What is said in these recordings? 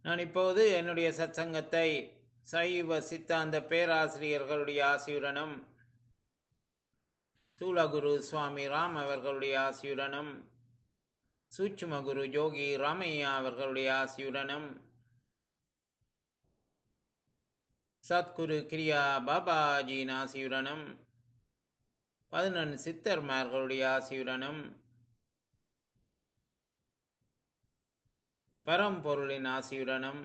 நான் இப்போது என்னுடைய சத்சங்கத்தை சைவ சித்தாந்த பேராசிரியர்களுடைய ஆசியுடனும் சூலகுரு சுவாமி ராம் அவர்களுடைய ஆசியுடனும் சூட்சும குரு ஜோகி ராமையா அவர்களுடைய ஆசியுடனும் சத்குரு கிரியா பாபாஜியின் ஆசியுடனும் பதினொன்று சித்தர்மார்களுடைய ஆசியுடனும் பரம்பொருளின் ஆசியுடனும்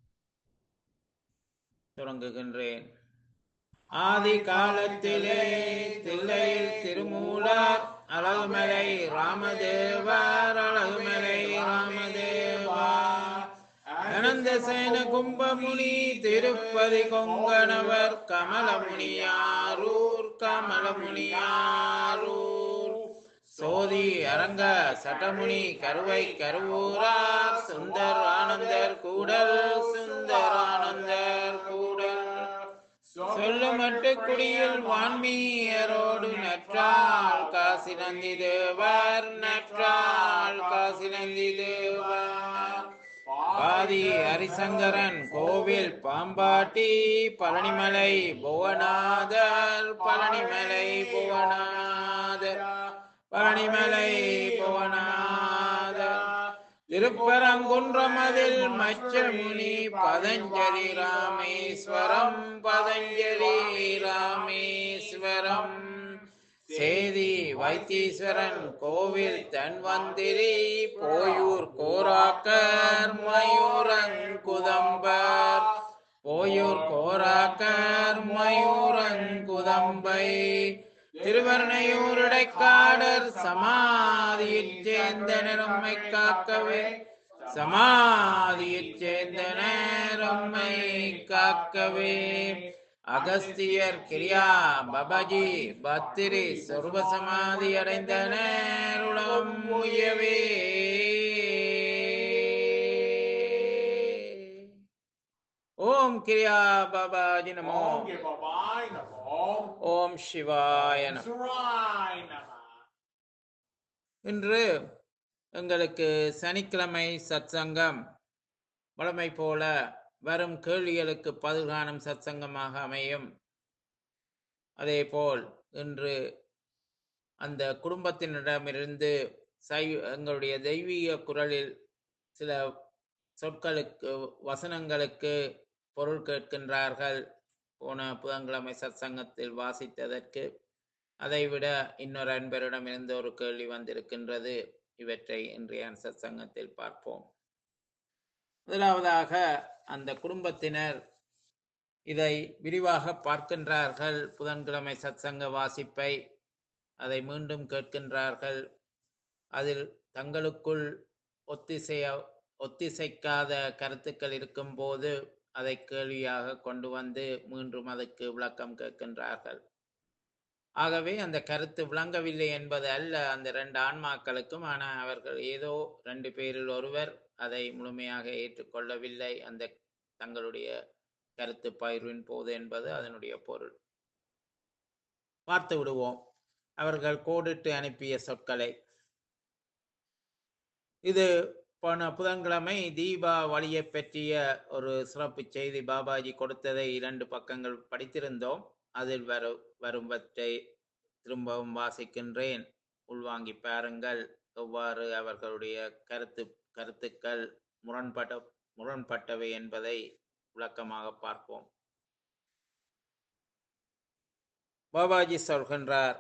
தொடங்குகின்றேன் ஆதி காலத்திலே தில்லையில் திருமூலர் அழகுமலை ராமதேவர் அழகுமலை ராமதேவர் அனந்த சேன கும்பமுனி திருப்பதி கொங்கணவர் கமலமுனியாரூர் கமலமுனியாரூர் சோதி அரங்க சட்டமுனி கருவை கருவூரார் சுந்தர் ஆனந்தர் கூடல் சுந்தர் ஆனந்தர் கூடல் சொல்லுமட்டு குடியில் வான்மீயரோடு நற்றாள் காசி நந்தி தேவர் நற்றாள் காசி நந்தி தேவர் பாதி ஹரிசங்கரன் கோவில் பாம்பாட்டி பழனிமலை புவனாதர் பழனிமலை புவனாதர் பழனிமலை புவனாதர் திருப்பரங்குன்றமதில் மச்சமுனி பதஞ்சலி ராமேஸ்வரம் பதஞ்சலி ராமேஸ்வரம் சேதி வைத்தீஸ்வரன் கோவில் தன்வந்திரி போயூர் கோராக்கர் மயூரங்குதம்பர் போயூர் கோராக்கர் மயூரங்குதம்பை திருவர்ணையூருடைக்காடர் சமாதியைச் சேர்ந்த நிறம்மை காக்கவே சமாதியைச் சேர்ந்த நேரம்மை காக்கவே அகஸ்தியர் கிரியா பபாஜி பத்திரி சொர்வ சமாதி அடைந்த நேருளம் முயவே ஓம் கிரியா பாபாஜி நமோ Om Ge Babai Namo. ஓம் சிவாய நமோ Surai Nama. இன்று எங்களுக்கு சனிக்கிழமை சத்சங்கம் வழமை போல வரும் கேள்விகளுக்கு பதில்காணும் சத்சங்கமாக அமையும் அதேபோல் இன்று அந்த குடும்பத்தினரிடமிருந்து சை எங்களுடைய தெய்வீக குரலில் சில சொற்களுக்கு வசனங்களுக்கு பொருள் கேட்கின்றார்கள் போன புதன்கிழமை சத்சங்கத்தில் வாசித்ததற்கு அதைவிட இன்னொரு அன்பரிடமிருந்து ஒரு கேள்வி வந்திருக்கின்றது இவற்றை இன்றைய சத்சங்கத்தில் பார்ப்போம் முதலாவதாக அந்த குடும்பத்தினர் இதை விரிவாக பார்க்கின்றார்கள் புதன்கிழமை சத்சங்க வாசிப்பை அதை மீண்டும் கேட்கின்றார்கள் அதில் தங்களுக்குள் ஒத்திசைய ஒத்திசைக்காத கருத்துக்கள் இருக்கும்போது அதை கேள்வியாக கொண்டு வந்து மீண்டும் அதற்கு விளக்கம் கேட்கின்றார்கள் ஆகவே அந்த கருத்து விளங்கவில்லை என்பது அல்ல அந்த ரெண்டு ஆன்மாக்களுக்கும் ஆனால் அவர்கள் ஏதோ ரெண்டு பேரில் ஒருவர் அதை முழுமையாக ஏற்றுக்கொள்ளவில்லை அந்த தங்களுடைய கருத்து பயிர்வின் போது என்பது அதனுடைய பொருள் பார்த்து விடுவோம் அவர்கள் கோடிட்டு அனுப்பிய சொற்களை இது போன புதன்கிழமை தீபாவளியை பற்றிய ஒரு சிறப்பு செய்தி பாபாஜி கொடுத்ததை இரண்டு பக்கங்கள் படித்திருந்தோம் அதில் வரு வரும்பற்றை திரும்பவும் வாசிக்கின்றேன் உள்வாங்கி பாருங்கள் எவ்வாறு அவர்களுடைய கருத்து கருத்துக்கள் முரண்பட்ட முரண்பட்டவை என்பதை விளக்கமாக பார்ப்போம் பாபாஜி சொல்கின்றார்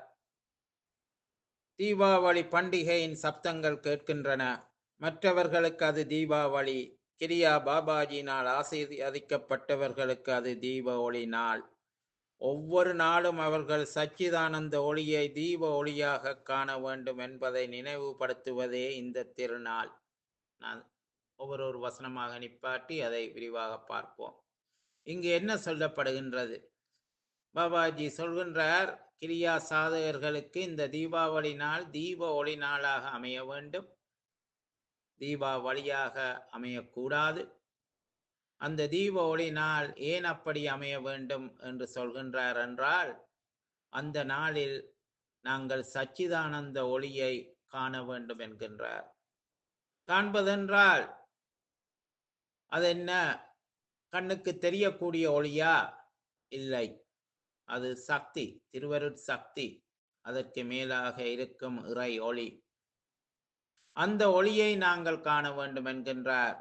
தீபாவளி பண்டிகையின் சப்தங்கள் கேட்கின்றன மற்றவர்களுக்கு அது தீபாவளி கிரியா பாபாஜியினால் ஆசீர்வதிக்கப்பட்டவர்களுக்கு அது தீபாவளி நாள் ஒவ்வொரு நாளும் அவர்கள் சச்சிதானந்த ஒளியை தீப ஒளியாக காண வேண்டும் என்பதை நினைவுபடுத்துவதே இந்த திருநாள் நான் ஒவ்வொரு ஒரு வசனமாக நிப்பாட்டி அதை விரிவாக பார்ப்போம் இங்கு என்ன சொல்லப்படுகின்றது பாபாஜி சொல்கின்றார் கிரியா சாதகர்களுக்கு இந்த தீபாவளி நாள் தீப ஒளி நாளாக அமைய வேண்டும் தீபாவளியாக அமையக்கூடாது அந்த தீப ஒளி நாள் ஏன் அப்படி அமைய வேண்டும் என்று சொல்கின்றார் என்றால் அந்த நாளில் நாங்கள் சச்சிதானந்த ஒளியை காண வேண்டும் என்கின்றார் காண்பதென்றால் அது என்ன கண்ணுக்கு தெரியக்கூடிய ஒளியா இல்லை அது சக்தி திருவருட் சக்தி அதற்கு மேலாக இருக்கும் இறை ஒளி அந்த ஒளியை நாங்கள் காண வேண்டும் என்கின்றார்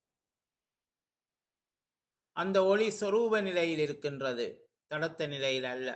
அந்த ஒளி சொரூப நிலையில் இருக்கின்றது தடத்த நிலையில் அல்ல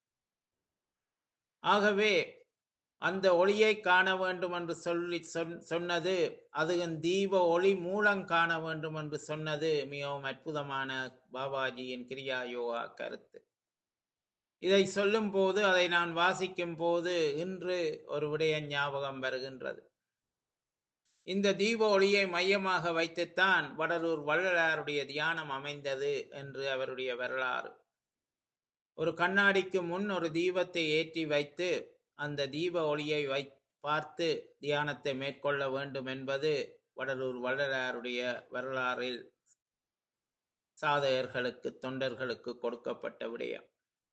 ஆகவே அந்த ஒளியை காண வேண்டும் என்று சொல்லி சொன்- சொன்னது அதுவும் தீப ஒளி மூலம் காண வேண்டும் என்று சொன்னது மிகவும் அற்புதமான பாபாஜியின் கிரியா யோகா கருத்து இதை சொல்லும் போது அதை நான் வாசிக்கும் போது இன்று ஒரு விடய ஞாபகம் வருகின்றது இந்த தீப ஒளியை மையமாக வைத்துத்தான் வடலூர் வள்ளலாருடைய தியானம் அமைந்தது என்று அவருடைய வரலாறு ஒரு கண்ணாடிக்கு முன் ஒரு தீபத்தை ஏற்றி வைத்து அந்த தீப ஒளியை வை பார்த்து தியானத்தை மேற்கொள்ள வேண்டும் என்பது வடலூர் வள்ளலாருடைய வரலாறில் சாதகர்களுக்கு தொண்டர்களுக்கு கொடுக்கப்பட்ட விடயம்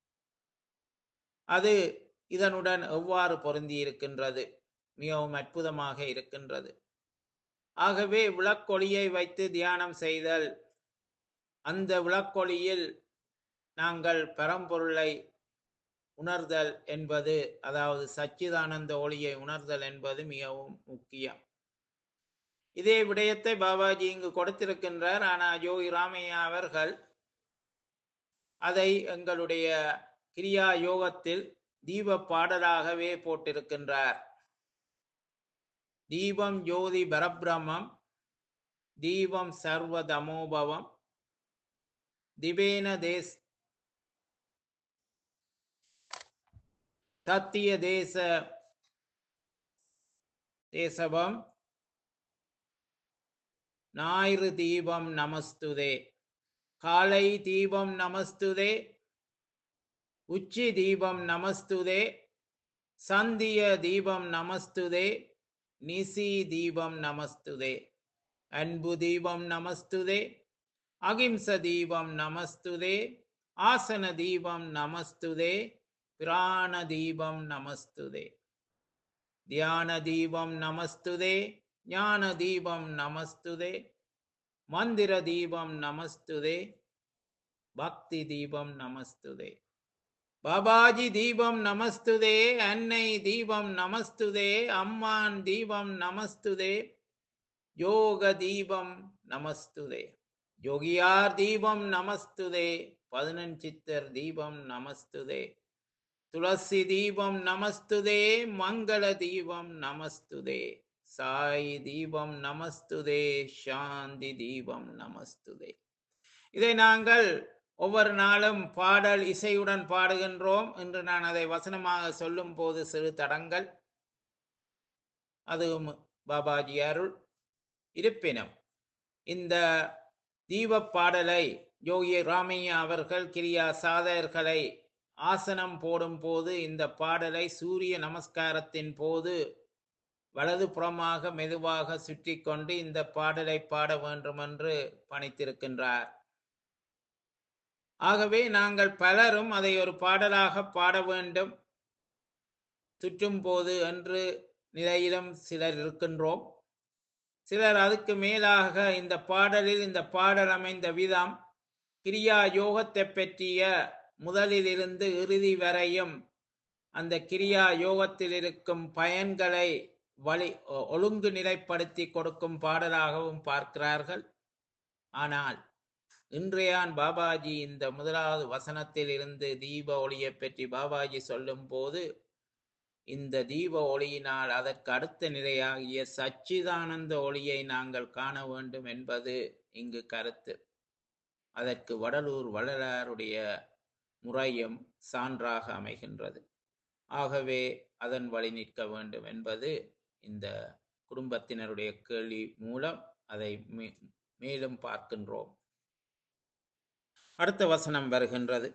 அது இதனுடன் எவ்வாறு பொருந்தி இருக்கின்றது மிகவும் அற்புதமாக இருக்கின்றது ஆகவே விளக்கொளியை வைத்து தியானம் செய்தல் அந்த விளக்கொளியில் நாங்கள் பரம்பொருளை உணர்தல் என்பது அதாவது சச்சிதானந்த ஒளியை உணர்தல் என்பது மிகவும் முக்கியம் இதே விடயத்தை பாபாஜி இங்கு கொடுத்திருக்கின்றார் ஆனால் யோகி ராமையா அவர்கள் அதை எங்களுடைய கிரியா யோகத்தில் தீப பாடலாகவே போட்டிருக்கின்றார் தீபம் ஜோதி பரபிரமம் தீபம் சர்வ தமோபவம் திபேன தேஸ் தத்திய தேச தேசபம் ஞாயிறு தீபம் நமஸ்துதே காலை தீபம் நமஸ்துதே உச்சி தீபம் நமஸ்துதே சந்திய தீபம் நமஸ்துதே நிசி தீபம் நமஸ்துதே அன்பு தீபம் நமஸ்துதே அகிம்ச தீபம் நமஸ்துதே ஆசன தீபம் நமஸ்துதே பிராண தீபம் நமஸ்துதே தியான தீபம் நமஸ்துதே ஞான தீபம் நமஸ்துதே மந்திர தீபம் நமஸ்துதே பக்தி தீபம் நமஸ்துதே பாபாஜி தீபம் நமஸ்துதே அன்னை தீபம் நமஸ்துதே அம்மான் தீபம் நமஸ்துதே யோக தீபம் நமஸ்துதே யோகியார் தீபம் நமஸ்துதே பதினஞ்சித்தர் தீபம் நமஸ்துதே துளசி தீபம் நமஸ்துதே மங்கள தீபம் நமஸ்துதே சாய் தீபம் நமஸ்துதே சாந்தி தீபம் நமஸ்துதே இதை நாங்கள் ஒவ்வொரு நாளும் பாடல் இசையுடன் பாடுகின்றோம் என்று நான் அதை வசனமாக சொல்லும் போது சிறு தடங்கள் அதுவும் பாபாஜி அருள் இருப்பினும் இந்த தீபப் பாடலை யோகி ராமையா அவர்கள் கிரியா சாதகர்களை ஆசனம் போடும் போது இந்த பாடலை சூரிய நமஸ்காரத்தின் போது வலது புறமாக மெதுவாக சுற்றி கொண்டு இந்த பாடலை பாட வேண்டும் என்று பணித்திருக்கின்றார் ஆகவே நாங்கள் பலரும் அதை ஒரு பாடலாக பாட வேண்டும் சுற்றும் போது என்று நிலையிலும் சிலர் இருக்கின்றோம் சிலர் அதுக்கு மேலாக இந்த பாடலில் இந்த பாடல் அமைந்த விதம் கிரியா யோகத்தை பற்றிய முதலிலிருந்து இறுதி வரையும் அந்த கிரியா யோகத்தில் இருக்கும் பயன்களை வழி ஒ- ஒழுங்கு நிலைப்படுத்தி கொடுக்கும் பாடலாகவும் பார்க்கிறார்கள் ஆனால் இன்றையான் பாபாஜி இந்த முதலாவது வசனத்தில் இருந்து தீப ஒளியை பற்றி பாபாஜி சொல்லும் போது இந்த தீப ஒளியினால் அதற்கு அடுத்த நிலையாகிய சச்சிதானந்த ஒளியை நாங்கள் காண வேண்டும் என்பது இங்கு கருத்து அதற்கு வடலூர் வள்ளலாருடைய முறையும் சான்றாக அமைகின்றது ஆகவே அதன் வழி நிற்க வேண்டும் என்பது இந்த குடும்பத்தினருடைய கேள்வி மூலம் அதை மே- மேலும் பார்க்கின்றோம் அடுத்த வசனம் வருகின்றது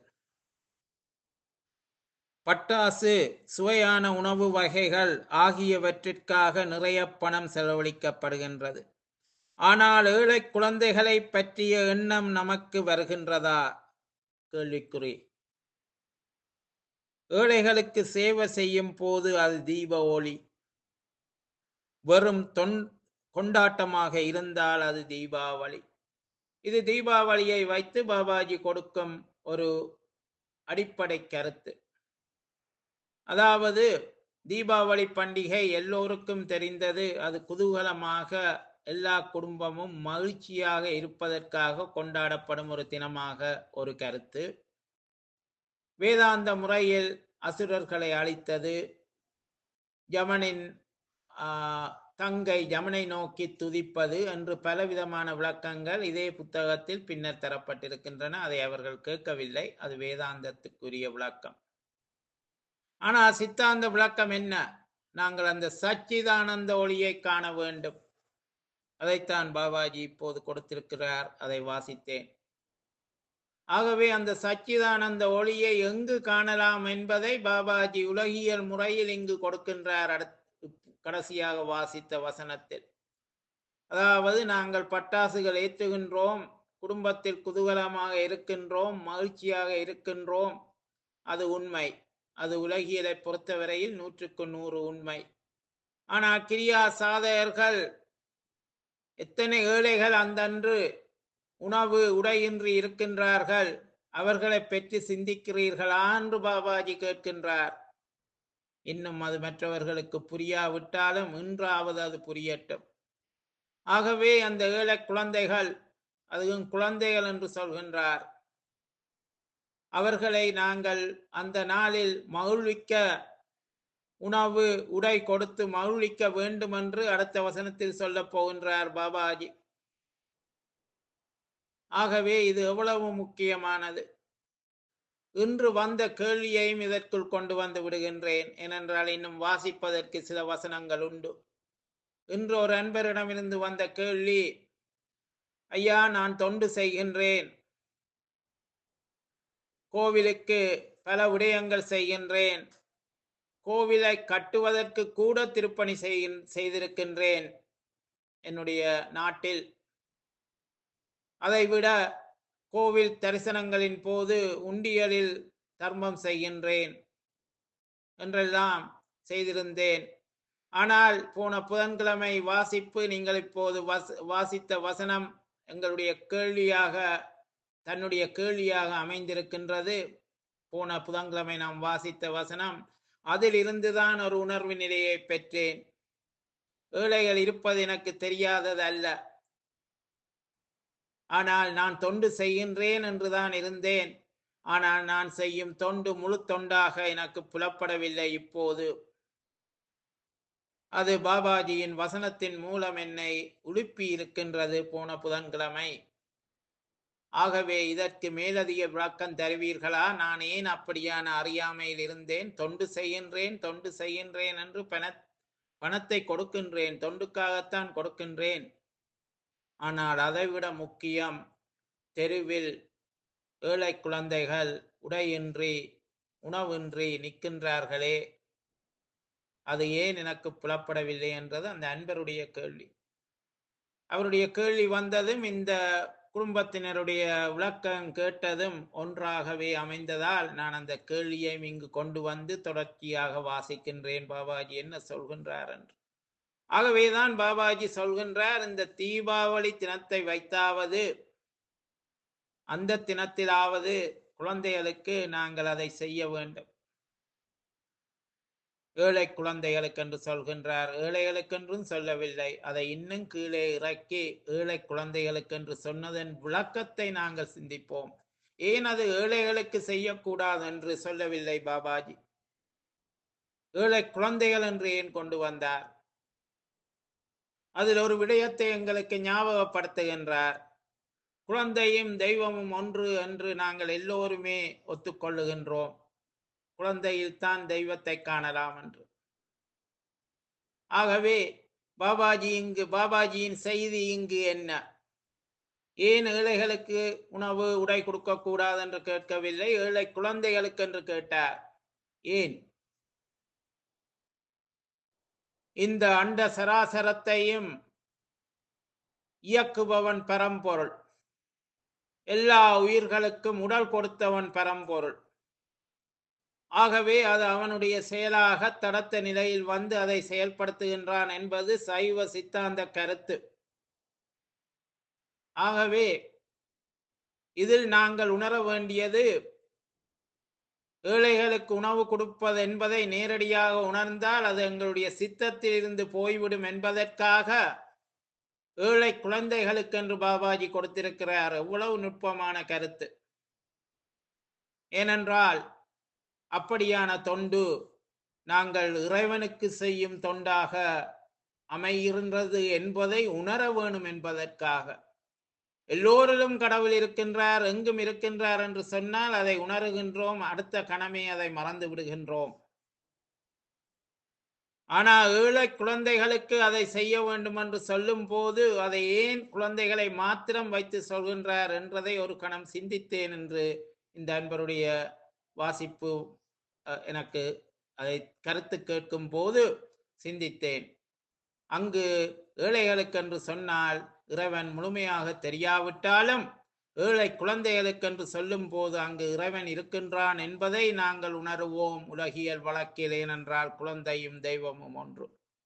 பட்டாசு சுவையான உணவு வகைகள் ஆகியவற்றிற்காக நிறைய பணம் செலவழிக்கப்படுகின்றது ஆனால் ஏழை குழந்தைகளை பற்றிய எண்ணம் நமக்கு வருகின்றதா கேள்விக்குறி ஏழைகளுக்கு சேவை செய்யும் போது அது தீப ஒளி வெறும் தொன் கொண்டாட்டமாக இருந்தால் அது தீபாவளி இது தீபாவளியை வைத்து பாபாஜி கொடுக்கும் ஒரு அடிப்படை கருத்து அதாவது தீபாவளி பண்டிகை எல்லோருக்கும் தெரிந்தது அது குதூகலமாக எல்லா குடும்பமும் மகிழ்ச்சியாக இருப்பதற்காக கொண்டாடப்படும் ஒரு தினமாக ஒரு கருத்து வேதாந்த முறையில் அசுரர்களை அழித்தது யமனின் ஆஹ், தங்கை யமனை நோக்கி துதிப்பது என்று பலவிதமான விளக்கங்கள் இதே புத்தகத்தில் பின்னர் தரப்பட்டிருக்கின்றன அதை அவர்கள் கேட்கவில்லை அது வேதாந்தத்துக்குரிய விளக்கம் ஆனால் சித்தாந்த விளக்கம் என்ன நாங்கள் அந்த சச்சிதானந்த ஒளியை காண வேண்டும் அதைத்தான் பாபாஜி இப்போது கொடுத்திருக்கிறார் அதை வாசித்தேன் ஆகவே அந்த சச்சிதானந்த ஒளியை எங்கு காணலாம் என்பதை பாபாஜி உலகியல் முறையில் இங்கு கொடுக்கின்றார் அடுத்- கடைசியாக வாசித்த வசனத்தில் அதாவது நாங்கள் பட்டாசுகள் ஏற்றுகின்றோம் குடும்பத்தில் குதூகலமாக இருக்கின்றோம் மகிழ்ச்சியாக இருக்கின்றோம் அது உண்மை அது உலகியலை பொறுத்தவரையில் நூற்றுக்கு நூறு உண்மை ஆனால் கிரியா சாதகர்கள் எத்தனை ஏழைகள் அந்தன்று உணவு உடையின்றி இருக்கின்றார்கள் அவர்களை பற்றி சிந்திக்கிறீர்களா என்று பாபாஜி கேட்கின்றார் இன்னும் அது மற்றவர்களுக்கு புரியாவிட்டாலும் இன்றாவது அது புரியட்டும் ஆகவே அந்த ஏழை குழந்தைகள் அதுவும் குழந்தைகள் என்று சொல்கின்றார் அவர்களை நாங்கள் அந்த நாளில் மகிழ்விக்க உணவு உடை கொடுத்து மகிழ்விக்க வேண்டும் என்று அடுத்த வசனத்தில் சொல்லப் போகின்றார் பாபாஜி ஆகவே இது எவ்வளவு முக்கியமானது இன்று வந்த கேள்வியையும் இதற்குள் கொண்டு வந்து விடுகின்றேன் ஏனென்றால் இன்னும் வாசிப்பதற்கு சில வசனங்கள் உண்டு இன்று ஒரு அன்பரிடமிருந்து வந்த கேள்வி ஐயா நான் தொண்டு செய்கின்றேன் கோவிலுக்கு பல விடயங்கள் செய்கின்றேன் கோவிலை கட்டுவதற்கு கூட திருப்பணி செய்கின்- செய்திருக்கின்றேன் என்னுடைய நாட்டில் அதைவிட கோவில் தரிசனங்களின் போது உண்டியலில் தர்மம் செய்கின்றேன் என்றெல்லாம் செய்திருந்தேன் ஆனால் போன புதன்கிழமை வாசிப்பு நீங்கள் இப்போது வச- வாசித்த வசனம் எங்களுடைய கேள்வியாக தன்னுடைய கேள்வியாக அமைந்திருக்கின்றது போன புதன்கிழமை நாம் வாசித்த வசனம் அதில் இருந்துதான் ஒரு உணர்வு நிலையை பெற்றேன் ஏழைகள் இருப்பது எனக்கு தெரியாதது அல்ல ஆனால் நான் தொண்டு செய்கின்றேன் என்றுதான் இருந்தேன் ஆனால் நான் செய்யும் தொண்டு முழு தொண்டாக எனக்கு புலப்படவில்லை இப்போது அது பாபாஜியின் வசனத்தின் மூலம் என்னை உலுப்பி இருக்கின்றது போன புதன்கிழமை ஆகவே இதற்கு மேலதிக விளக்கம் தருவீர்களா நான் ஏன் அப்படியான அறியாமையில் இருந்தேன் தொண்டு செய்கின்றேன் தொண்டு செய்கின்றேன் என்று பண பணத்தை கொடுக்கின்றேன் தொண்டுக்காகத்தான் கொடுக்கின்றேன் ஆனால் அதைவிட முக்கியம் தெருவில் ஏழை குழந்தைகள் உடையின்றி உணவின்றி நிற்கின்றார்களே அது ஏன் எனக்கு புலப்படவில்லை என்றது அந்த அன்பருடைய கேள்வி அவருடைய கேள்வி வந்ததும் இந்த குடும்பத்தினருடைய விளக்கம் கேட்டதும் ஒன்றாகவே அமைந்ததால் நான் அந்த கேள்வியை இங்கு கொண்டு வந்து தொடர்ச்சியாக வாசிக்கின்றேன் பாபாஜி என்ன சொல்கின்றார் என்று ஆகவேதான் பாபாஜி சொல்கின்றார் இந்த தீபாவளி தினத்தை வைத்தாவது அந்த தினத்திலாவது குழந்தைகளுக்கு நாங்கள் அதை செய்ய வேண்டும் ஏழை குழந்தைகளுக்கு என்று சொல்கின்றார் ஏழைகளுக்கென்றும் சொல்லவில்லை அதை இன்னும் கீழே இறக்கி ஏழை குழந்தைகளுக்கு என்று சொன்னதன் விளக்கத்தை நாங்கள் சிந்திப்போம் ஏன் அது ஏழைகளுக்கு செய்யக்கூடாது என்று சொல்லவில்லை பாபாஜி ஏழை குழந்தைகள் என்று ஏன் கொண்டு வந்தார் அதில் ஒரு விடயத்தை எங்களுக்கு ஞாபகப்படுத்துகின்றார் குழந்தையும் தெய்வமும் ஒன்று என்று நாங்கள் எல்லோருமே ஒத்துக்கொள்ளுகின்றோம் குழந்தையில் தான் தெய்வத்தை காணலாம் என்று ஆகவே பாபாஜி இங்கு பாபாஜியின் செய்தி இங்கு என்ன ஏன் ஏழைகளுக்கு உணவு உடை கொடுக்க கூடாது என்று கேட்கவில்லை ஏழை குழந்தைகளுக்கு என்று கேட்டார் ஏன் இந்த அண்ட சராசரத்தையும் இயக்குபவன் பரம்பொருள் எல்லா உயிர்களுக்கும் உடல் கொடுத்தவன் பரம்பொருள் ஆகவே அது அவனுடைய செயலாக தடத்த நிலையில் வந்து அதை செயல்படுத்துகின்றான் என்பது சைவ சித்தாந்த கருத்து ஆகவே இதில் நாங்கள் உணர வேண்டியது ஏழைகளுக்கு உணவு கொடுப்பது என்பதை நேரடியாக உணர்ந்தால் அது எங்களுடைய சித்தத்தில் இருந்து போய்விடும் என்பதற்காக ஏழை குழந்தைகளுக்கு என்று பாபாஜி கொடுத்திருக்கிறார் எவ்வளவு நுட்பமான கருத்து ஏனென்றால் அப்படியான தொண்டு நாங்கள் இறைவனுக்கு செய்யும் தொண்டாக அமைகின்றது என்பதை உணர வேணும் என்பதற்காக எல்லோரிலும் கடவுள் இருக்கின்றார் எங்கும் இருக்கின்றார் என்று சொன்னால் அதை உணர்கின்றோம் அடுத்த கணமே அதை மறந்து விடுகின்றோம் ஆனால் ஏழை குழந்தைகளுக்கு அதை செய்ய வேண்டும் என்று சொல்லும் போது அதை ஏன் குழந்தைகளை மாத்திரம் வைத்து சொல்கின்றார் என்றதை ஒரு கணம் சிந்தித்தேன் என்று இந்த அன்பருடைய வாசிப்பு அஹ், எனக்கு அதை கருத்து கேட்கும் போது சிந்தித்தேன் அங்கு ஏழைகளுக்கென்று சொன்னால் இறைவன் முழுமையாக தெரியாவிட்டாலும் ஏழை குழந்தைகளுக்கென்று சொல்லும் போது அங்கு இறைவன் இருக்கின்றான் என்பதை நாங்கள் உணருவோம் உலகியல் வழக்கில் ஏனென்றால் குழந்தையும் தெய்வமும் ஒன்று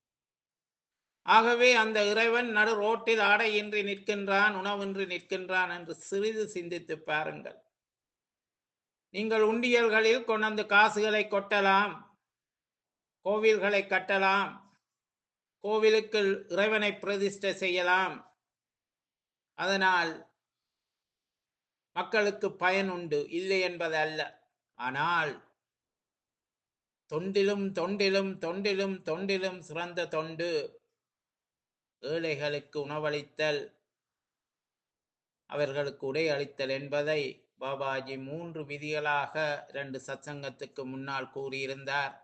ஆகவே அந்த இறைவன் நடு ரோட்டில் ஆடையின்றி நிற்கின்றான் உணவின்றி நிற்கின்றான் என்று சிறிது சிந்தித்து பாருங்கள் நீங்கள் உண்டியல்களில் கொண்டு காசுகளை கொட்டலாம் கோவில்களை கட்டலாம் கோவிலுக்கு இறைவனை பிரதிஷ்டை செய்யலாம் அதனால் மக்களுக்கு பயன் உண்டு இல்லை என்பது அல்ல ஆனால் தொண்டிலும் தொண்டிலும் தொண்டிலும் தொண்டிலும் சிறந்த தொண்டு ஏழைகளுக்கு உணவளித்தல் அவர்களுக்கு உடை அளித்தல் என்பதை பாபாஜி மூன்று விதிகளாக இரண்டு சத்சங்கத்துக்கு முன்னால் கூறியிருந்தார்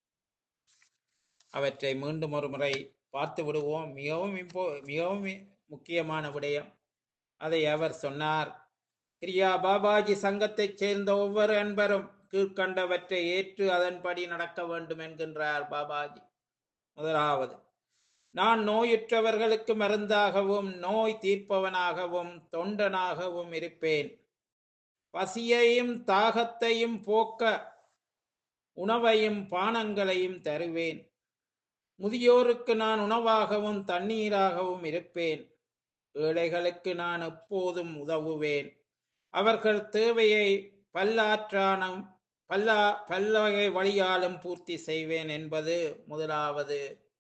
அவற்றை மீண்டும் ஒரு முறை பார்த்து விடுவோம் மிகவும் இப்போ மிகவும் முக்கியமான விடயம் அதை அவர் சொன்னார் கிரியா பாபாஜி சங்கத்தைச் சேர்ந்த ஒவ்வொரு அன்பரும் கீழ்கண்டவற்றை ஏற்று அதன்படி நடக்க வேண்டும் என்கின்றார் பாபாஜி முதலாவது நான் நோயுற்றவர்களுக்கு மருந்தாகவும் நோய் தீர்ப்பவனாகவும் தொண்டனாகவும் இருப்பேன் பசியையும் தாகத்தையும் போக்க உணவையும் பானங்களையும் தருவேன் முதியோருக்கு நான் உணவாகவும் தண்ணீராகவும் இருப்பேன் ஏழைகளுக்கு நான் எப்போதும் உதவுவேன் அவர்கள் தேவையை பல்லாற்றானும் பல்லா பல்லவகை வழியாலும் பூர்த்தி செய்வேன் என்பது முதலாவது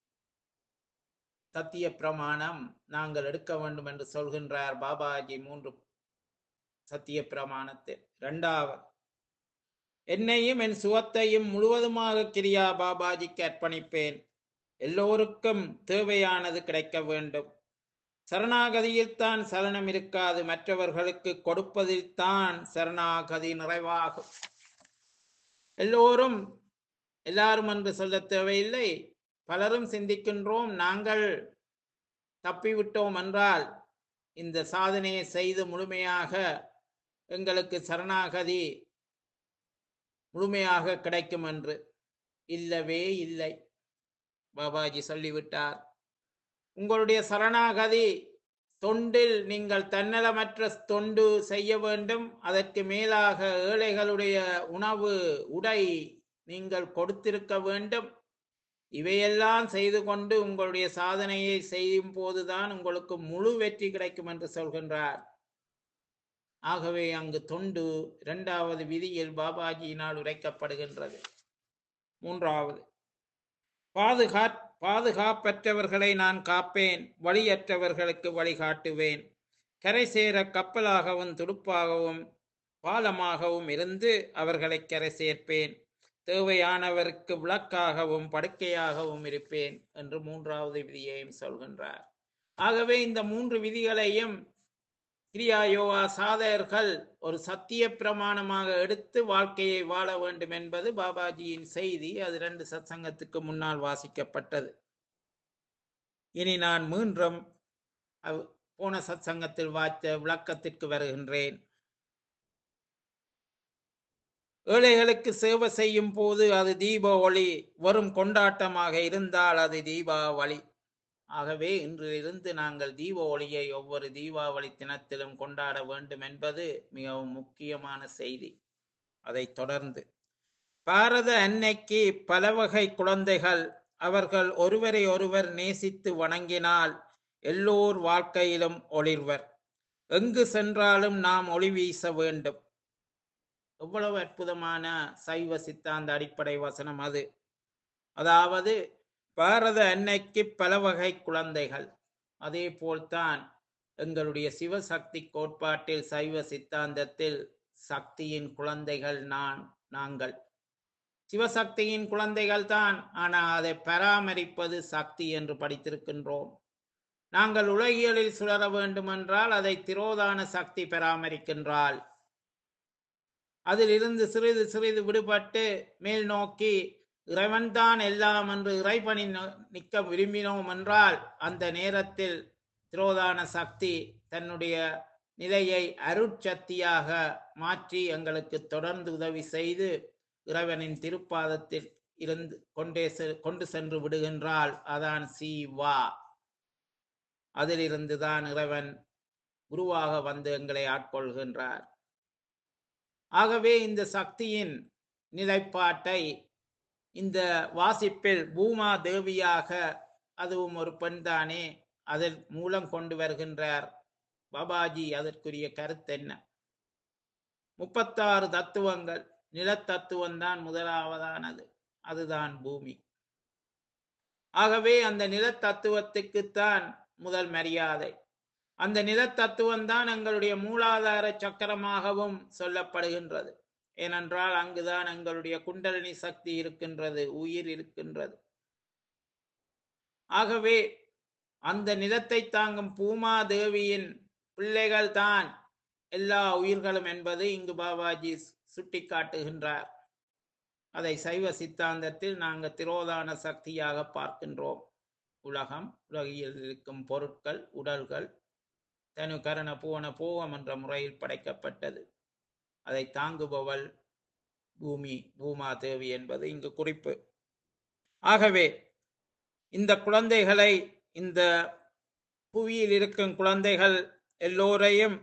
சத்திய பிரமாணம் நாங்கள் எடுக்க வேண்டும் என்று சொல்கின்றார் பாபாஜி மூன்று சத்திய பிரமாணத்தில் இரண்டாவது என்னையும் என் சுகத்தையும் முழுவதுமாக கிரியா பாபாஜிக்கு அர்ப்பணிப்பேன் எல்லோருக்கும் தேவையானது கிடைக்க வேண்டும் சரணாகதியில் தான் சலனம் இருக்காது மற்றவர்களுக்கு கொடுப்பதில் தான் சரணாகதி நிறைவாகும் எல்லோரும் எல்லாரும் என்று சொல்ல தேவையில்லை பலரும் சிந்திக்கின்றோம் நாங்கள் தப்பிவிட்டோம் என்றால் இந்த சாதனையை செய்து முழுமையாக எங்களுக்கு சரணாகதி முழுமையாக கிடைக்கும் என்று இல்லவே இல்லை பாபாஜி சொல்லிவிட்டார் உங்களுடைய சரணாகதி தொண்டில் நீங்கள் தன்னலமற்ற தொண்டு செய்ய வேண்டும் அதற்கு மேலாக ஏழைகளுடைய உணவு உடை நீங்கள் கொடுத்திருக்க வேண்டும் இவையெல்லாம் செய்து கொண்டு உங்களுடைய சாதனையை செய்யும் போதுதான் உங்களுக்கு முழு வெற்றி கிடைக்கும் என்று சொல்கின்றார் ஆகவே அங்கு தொண்டு இரண்டாவது விதியில் பாபாஜியினால் உரைக்கப்படுகின்றது மூன்றாவது பாதுகா பாதுகாப்பற்றவர்களை நான் காப்பேன் வழியற்றவர்களுக்கு வழிகாட்டுவேன் கரை சேர கப்பலாகவும் துடுப்பாகவும் பாலமாகவும் இருந்து அவர்களை கரை சேர்ப்பேன் தேவையானவருக்கு விளக்காகவும் படுக்கையாகவும் இருப்பேன் என்று மூன்றாவது விதியையும் சொல்கின்றார் ஆகவே இந்த மூன்று விதிகளையும் கிரியா யோகா சாதகர்கள் ஒரு சத்திய பிரமாணமாக எடுத்து வாழ்க்கையை வாழ வேண்டும் என்பது பாபாஜியின் செய்தி அது ரெண்டு சத்சங்கத்துக்கு முன்னால் வாசிக்கப்பட்டது இனி நான் மீண்டும் அவ்- போன சத்சங்கத்தில் வாய்த்த விளக்கத்திற்கு வருகின்றேன் ஏழைகளுக்கு சேவை செய்யும் போது அது தீப ஒளி வரும் கொண்டாட்டமாக இருந்தால் அது தீபாவளி ஆகவே இன்றிலிருந்து நாங்கள் தீப ஒளியை ஒவ்வொரு தீபாவளி தினத்திலும் கொண்டாட வேண்டும் என்பது மிகவும் முக்கியமான செய்தி அதைத் தொடர்ந்து பாரத அன்னைக்கு பல வகை குழந்தைகள் அவர்கள் ஒருவரை ஒருவர் நேசித்து வணங்கினால் எல்லோர் வாழ்க்கையிலும் ஒளிர்வர் எங்கு சென்றாலும் நாம் ஒளி வீச வேண்டும் எவ்வளவு அற்புதமான சைவ சித்தாந்த அடிப்படை வசனம் அது அதாவது பாரத அன்னைக்கு பல வகை குழந்தைகள் அதே போல்தான் எங்களுடைய சிவசக்தி கோட்பாட்டில் சைவ சித்தாந்தத்தில் சக்தியின் குழந்தைகள் நான் நாங்கள் சிவசக்தியின் குழந்தைகள் தான் ஆனால் அதை பராமரிப்பது சக்தி என்று படித்திருக்கின்றோம் நாங்கள் உலகியலில் சுழற வேண்டுமென்றால் அதை திரோதான சக்தி பராமரிக்கின்றாள் அதிலிருந்து சிறிது சிறிது விடுபட்டு மேல் நோக்கி இறைவன்தான் எல்லாம் என்று இறைபணி ந- நிற்க விரும்பினோம் என்றால் அந்த நேரத்தில் திரோதான சக்தி தன்னுடைய நிலையை அருட்சக்தியாக மாற்றி எங்களுக்கு தொடர்ந்து உதவி செய்து இறைவனின் திருப்பாதத்தில் இருந்து கொண்டே செ- கொண்டு சென்று விடுகின்றாள் அதான் சீவா அதிலிருந்து தான் இறைவன் குருவாக வந்து எங்களை ஆட்கொள்கின்றார் ஆகவே இந்த சக்தியின் நிலைப்பாட்டை இந்த வாசிப்பில் பூமா தேவியாக அதுவும் ஒரு பெண்தானே அதன் மூலம் கொண்டு வருகின்றார் பாபாஜி அதற்குரிய கருத்து என்ன முப்பத்தாறு தத்துவங்கள் நிலத்தத்துவம் தான் முதலாவதானது அதுதான் பூமி ஆகவே அந்த நிலத்தத்துவத்துக்குத்தான் முதல் மரியாதை அந்த நிலத்தத்துவம் தான் எங்களுடைய மூலாதார சக்கரமாகவும் சொல்லப்படுகின்றது ஏனென்றால் அங்குதான் எங்களுடைய குண்டலினி சக்தி இருக்கின்றது உயிர் இருக்கின்றது ஆகவே அந்த நிலத்தை தாங்கும் பூமா தேவியின் பிள்ளைகள் தான் எல்லா உயிர்களும் என்பது இங்கு பாபாஜி சுட்டிக்காட்டுகின்றார் அதை சைவ சித்தாந்தத்தில் நாங்கள் திரோதான சக்தியாக பார்க்கின்றோம் உலகம் உலகில் இருக்கும் பொருட்கள் உடல்கள் தனு கரண பூவன போகம் என்ற முறையில் படைக்கப்பட்டது அதை தாங்குபவள் பூமி பூமா தேவி என்பது இங்கு குறிப்பு ஆகவே இந்த குழந்தைகளை இந்த புவியில் இருக்கும் குழந்தைகள் எல்லோரையும்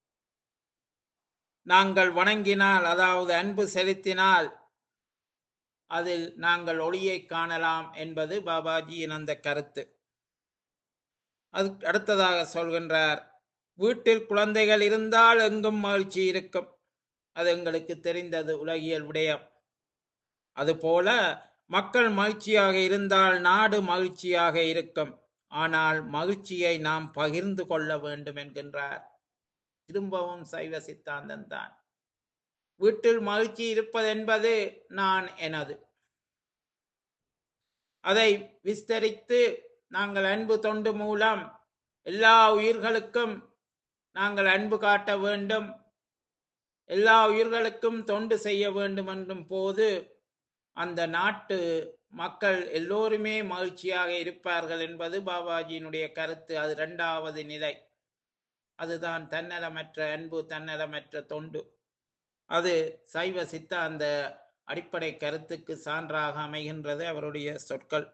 நாங்கள் வணங்கினால் அதாவது அன்பு செலுத்தினால் அதில் நாங்கள் ஒளியை காணலாம் என்பது பாபாஜியின் அந்த கருத்து அது அடுத்ததாக சொல்கின்றார் வீட்டில் குழந்தைகள் இருந்தால் எங்கும் மகிழ்ச்சி இருக்கும் அது எங்களுக்கு தெரிந்தது உலகியல் விடயம் அதுபோல மக்கள் மகிழ்ச்சியாக இருந்தால் நாடு மகிழ்ச்சியாக இருக்கும் ஆனால் மகிழ்ச்சியை நாம் பகிர்ந்து கொள்ள வேண்டும் என்கின்றார் திரும்பவும் சைவ சித்தாந்தம் தான் வீட்டில் மகிழ்ச்சி இருப்பது என்பது நான் எனது அதை விஸ்தரித்து நாங்கள் அன்பு தொண்டு மூலம் எல்லா உயிர்களுக்கும் நாங்கள் அன்பு காட்ட வேண்டும் எல்லா உயிர்களுக்கும் தொண்டு செய்ய வேண்டும் என்றும் போது அந்த நாட்டு மக்கள் எல்லோருமே மகிழ்ச்சியாக இருப்பார்கள் என்பது பாபாஜியினுடைய கருத்து அது இரண்டாவது நிலை அதுதான் தன்னலமற்ற அன்பு தன்னலமற்ற தொண்டு அது சைவ சித்தாந்த அடிப்படை கருத்துக்கு சான்றாக அமைகின்றது அவருடைய சொற்கள்